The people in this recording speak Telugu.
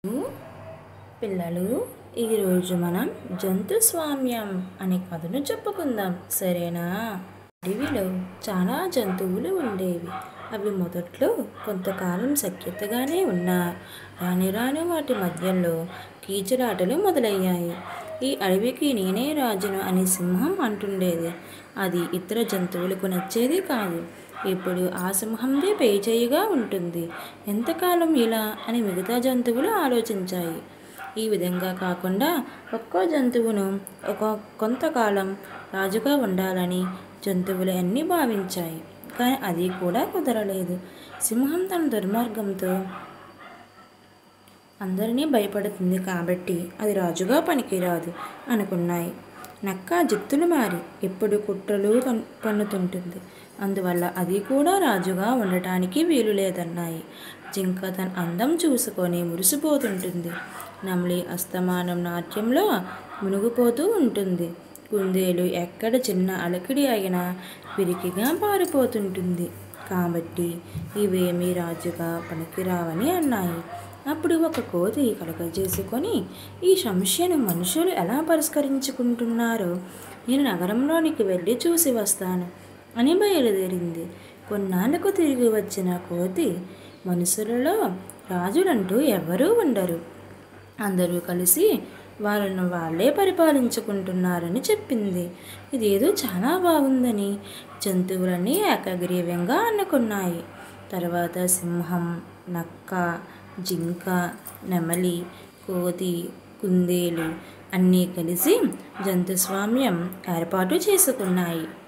పిల్లలు ఈరోజు మనం జంతు స్వామ్యం అనే కథను చెప్పుకుందాం సరేనా అడవిలో చాలా జంతువులు ఉండేవి అవి మొదట్లో కొంతకాలం సఖ్యతగానే ఉన్నా రాని రాని వాటి మధ్యలో కీచులాటలు మొదలయ్యాయి ఈ అడవికి నేనే రాజును అని సింహం అంటుండేది అది ఇతర జంతువులకు నచ్చేది కాదు ఇప్పుడు ఆ సింహందే పేచేయిగా ఉంటుంది ఎంతకాలం ఇలా అని మిగతా జంతువులు ఆలోచించాయి ఈ విధంగా కాకుండా ఒక్కో జంతువును ఒక కొంతకాలం రాజుగా ఉండాలని జంతువులు అన్నీ భావించాయి కానీ అది కూడా కుదరలేదు సింహం తన దుర్మార్గంతో అందరినీ భయపడుతుంది కాబట్టి అది రాజుగా పనికిరాదు అనుకున్నాయి నక్క జిత్తులు మారి ఎప్పుడు కుట్రలు పన్- పన్నుతుంటుంది అందువల్ల అది కూడా రాజుగా ఉండటానికి వీలు లేదన్నాయి జింక తన అందం చూసుకొని మురిసిపోతుంటుంది నమ్లి అస్తమానం నాట్యంలో మునిగిపోతూ ఉంటుంది కుందేలు ఎక్కడ చిన్న అలకిడి అయినా పిరికిగా పారిపోతుంటుంది కాబట్టి ఇవేమీ రాజుగా పనికిరావని అన్నాయి అప్పుడు ఒక కోతి కలక చేసుకొని ఈ సమస్యను మనుషులు ఎలా పరిష్కరించుకుంటున్నారో నేను నగరంలోనికి వెళ్ళి చూసి వస్తాను అని బయలుదేరింది కొన్నాళ్ళకు తిరిగి వచ్చిన కోతి మనుషులలో రాజులంటూ ఎవరూ ఉండరు అందరూ కలిసి వాళ్ళను వాళ్ళే పరిపాలించుకుంటున్నారని చెప్పింది ఇదేదో చాలా బాగుందని జంతువులన్నీ ఏకగ్రీవంగా అనుకున్నాయి తర్వాత సింహం నక్క జింక నెమలి కోతి కుందేలు అన్నీ కలిసి జంతుస్వామ్యం ఏర్పాటు చేసుకున్నాయి